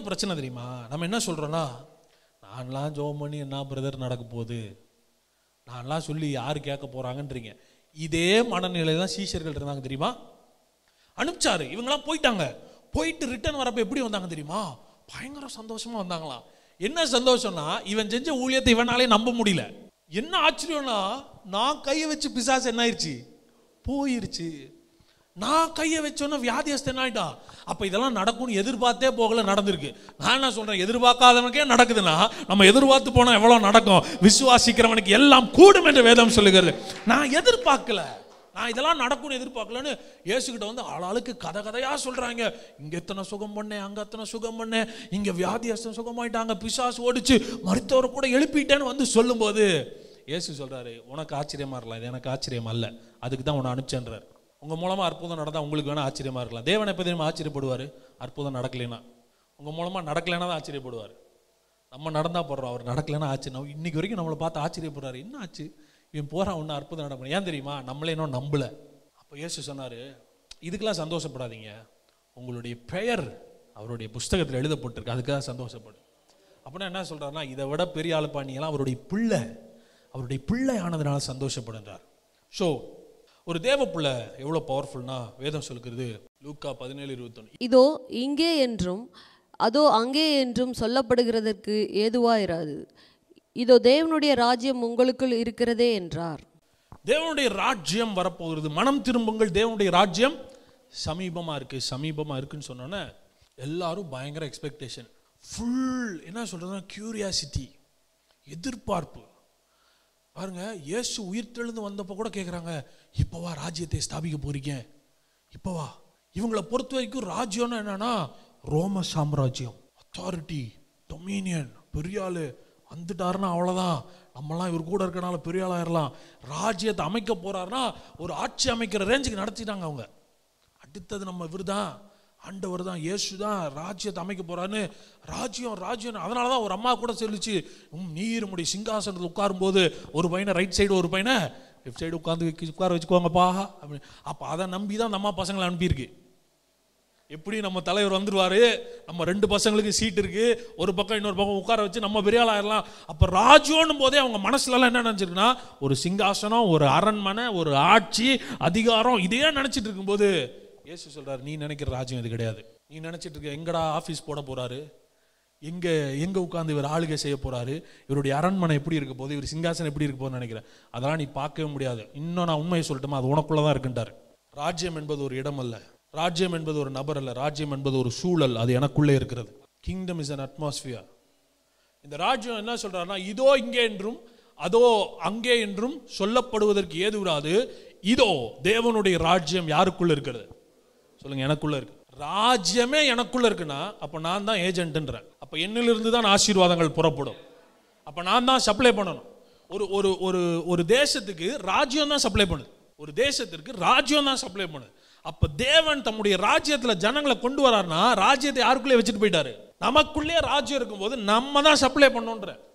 பிரச்சனை தெரியுமா நம்ம என்ன சொல்றோம்னா நான்லாம் ஜோம் பண்ணி என்ன பிரதர் நடக்க போகுது நான்லாம் சொல்லி யார் கேட்க போறாங்கன்றீங்க இதே மனநிலை தான் சீஷர்கள் இருந்தாங்க தெரியுமா அனுப்பிச்சாரு இவங்கெல்லாம் போயிட்டாங்க போயிட்டு ரிட்டர்ன் வரப்ப எப்படி வந்தாங்க தெரியுமா பயங்கர சந்தோஷமா வந்தாங்களாம் என்ன சந்தோஷம்னா இவன் செஞ்ச ஊழியத்தை இவனாலே நம்ப முடியல என்ன ஆச்சரியம்னா நான் கையை வச்சு பிசாசு என்ன ஆயிடுச்சு போயிருச்சு நான் கையை வச்சோன்னா வியாதியஸ்த என்ன ஆயிட்டான் அப்ப இதெல்லாம் நடக்கும்னு எதிர்பார்த்தே போகல நடந்திருக்கு நான் என்ன சொல்றேன் எதிர்பார்க்காதவனுக்கே நடக்குதுன்னா நம்ம எதிர்பார்த்து போனா எவ்வளவு நடக்கும் விசுவாசிக்கிறவனுக்கு எல்லாம் கூடும் என்று வேதம் சொல்லுகிறது நான் எதிர்பார்க்கல நான் இதெல்லாம் நடக்கும்னு எதிர்பார்க்கலன்னு இயேசுகிட்ட வந்து ஆளாளுக்கு கதை கதையா சொல்றாங்க இங்க எத்தனை சுகம் பண்ணேன் அங்க எத்தனை சுகம் பண்ணேன் இங்க வியாதியஸ்தன் சுகமாயிட்டாங்க பிசாசு ஓடிச்சு மருத்துவரை கூட எழுப்பிட்டேன்னு வந்து சொல்லும்போது இயேசு சொல்றாரு உனக்கு ஆச்சரியமா இருக்கலாம் இது எனக்கு ஆச்சரியம் அல்ல அதுக்கு தான் உன்னை அனுப்பிச்சேன்றார் உங்க மூலமா அற்புதம் நடந்தா உங்களுக்கு வேணா ஆச்சரியமா இருக்கலாம் தேவன் எப்போ தெரியுமா ஆச்சரியப்படுவார் அற்புதம் நடக்கலைன்னா உங்க மூலமா நடக்கலைன்னா தான் ஆச்சரியப்படுவார் நம்ம நடந்தா போடுறோம் அவர் நடக்கலைன்னா ஆச்சரியம் இன்னைக்கு வரைக்கும் நம்மளை பார்த்து ஆச்சரியப்படுறாரு என்ன ஆச்சு இவன் போறான் ஒன்று அற்புதம் நடக்கணும் ஏன் தெரியுமா நம்மளே இன்னும் நம்பல அப்போ இயேசு சொன்னாரு இதுக்கெல்லாம் சந்தோஷப்படாதீங்க உங்களுடைய பெயர் அவருடைய புஸ்தகத்தில் எழுதப்பட்டிருக்கு அதுக்காக சந்தோஷப்படு அப்படின்னா என்ன சொல்றாருன்னா இதை விட பெரிய ஆள் பாணியெல்லாம் அவருடைய பிள்ளை அவருடைய பிள்ளை ஆனதுனால சந்தோஷப்படுன்றார் ஸோ ஒரு தேவ பிள்ளை எவ்வளோ பவர்ஃபுல்னா வேதம் சொல்லுகிறது லூக்கா பதினேழு இருபத்தொன்று இதோ இங்கே என்றும் அதோ அங்கே என்றும் சொல்லப்படுகிறதற்கு ஏதுவாயிராது இதோ தேவனுடைய ராஜ்யம் உங்களுக்குள் இருக்கிறதே என்றார் தேவனுடைய ராஜ்யம் வரப்போகிறது மனம் திரும்புங்கள் தேவனுடைய ராஜ்யம் சமீபமா இருக்கு சமீபமா இருக்குன்னு சொன்னோன்னே எல்லாரும் பயங்கர எக்ஸ்பெக்டேஷன் ஃபுல் என்ன சொல்றதுன்னா கியூரியாசிட்டி எதிர்பார்ப்பு பாருங்க இயேசு உயிர்த்தெழுந்து வந்தப்போ கூட கேட்குறாங்க இப்போவா ராஜ்யத்தை ஸ்தாபிக்க போறீங்க இப்போவா இவங்களை பொறுத்த வரைக்கும் ராஜ்யம்னா என்னன்னா ரோம சாம்ராஜ்யம் அத்தாரிட்டி டொமினியன் பெரிய ஆளு வந்துட்டாருன்னா அவ்வளோதான் நம்மலாம் இவர் கூட இருக்கனால பெரிய ஆளாயிரலாம் ராஜ்யத்தை அமைக்க போறாருன்னா ஒரு ஆட்சி அமைக்கிற ரேஞ்சுக்கு நடத்திட்டாங்க அவங்க அடுத்தது நம்ம இவர் தான் ஆண்டவர் தான் இயேசு தான் ராஜ்யத்தை அமைக்க போறான்னு ராஜ்யம் ராஜ்யம் அதனால தான் ஒரு அம்மா கூட சொல்லிச்சு உம் நீர் முடி சிங்காசனத்தில் உட்காரும்போது ஒரு பையனை ரைட் சைடு ஒரு பையனை லெஃப்ட் சைடு உட்காந்து உட்கார வச்சுக்கோங்கப்பா அப்படி அப்போ அதை நம்பி தான் அந்த அம்மா பசங்களை அனுப்பியிருக்கு எப்படி நம்ம தலைவர் வந்துருவாரு நம்ம ரெண்டு பசங்களுக்கு சீட் இருக்கு ஒரு பக்கம் இன்னொரு பக்கம் உட்கார வச்சு நம்ம பெரிய ஆள் ஆயிடலாம் அப்ப ராஜ்யம்னும் போதே அவங்க மனசுல எல்லாம் என்ன நினைச்சிருக்குன்னா ஒரு சிங்காசனம் ஒரு அரண்மனை ஒரு ஆட்சி அதிகாரம் இதையே நினைச்சிட்டு இருக்கும்போது இயேசு சொல்றாரு நீ நினைக்கிற ராஜ்யம் இது கிடையாது நீ நினைச்சிட்டு இருக்க எங்கடா ஆபீஸ் போட போறாரு எங்க எங்க உட்கார்ந்து இவர் ஆளுகை செய்ய போறாரு இவருடைய அரண்மனை எப்படி இருக்க போகுது இவர் சிங்காசனம் எப்படி இருக்க போகுதுன்னு நினைக்கிறேன் அதெல்லாம் நீ பார்க்கவே முடியாது இன்னும் நான் உண்மையை சொல்லட்டுமா அது உனக்குள்ள தான் இருக்குன்றாரு ராஜ்யம் என்பது ஒரு இடம் அல்ல ராஜ்யம் என்பது ஒரு நபர் அல்ல ராஜ்யம் என்பது ஒரு சூழல் அது எனக்குள்ளே இருக்கிறது கிங்டம் இஸ் an atmosphere இந்த ராஜ்யம் என்ன சொல்றாருன்னா இதோ இங்கே என்றும் அதோ அங்கே என்றும் சொல்லப்படுவதற்கு ஏதுவிடாது இதோ தேவனுடைய ராஜ்யம் யாருக்குள்ள இருக்கிறது சொல்லுங்க எனக்குள்ள இருக்கு ராஜ்யமே எனக்குள்ள இருக்குன்னா அப்ப நான் தான் ஏஜென்ட்ன்றேன் அப்ப என்னிலிருந்து தான் ஆசீர்வாதங்கள் புறப்படும் அப்ப நான் தான் சப்ளை பண்ணணும் ஒரு ஒரு ஒரு ஒரு தேசத்துக்கு ராஜ்யம் தான் சப்ளை பண்ணுது ஒரு தேசத்திற்கு ராஜ்யம் தான் சப்ளை பண்ணுது அப்ப தேவன் தம்முடைய ராஜ்யத்துல ஜனங்களை கொண்டு வராருன்னா ராஜ்யத்தை யாருக்குள்ளே வச்சுட்டு போயிட்டாரு நமக்குள்ளே ராஜ்யம் இருக்கும்போது நம்ம தான் சப்ளை பண்ணோன்ற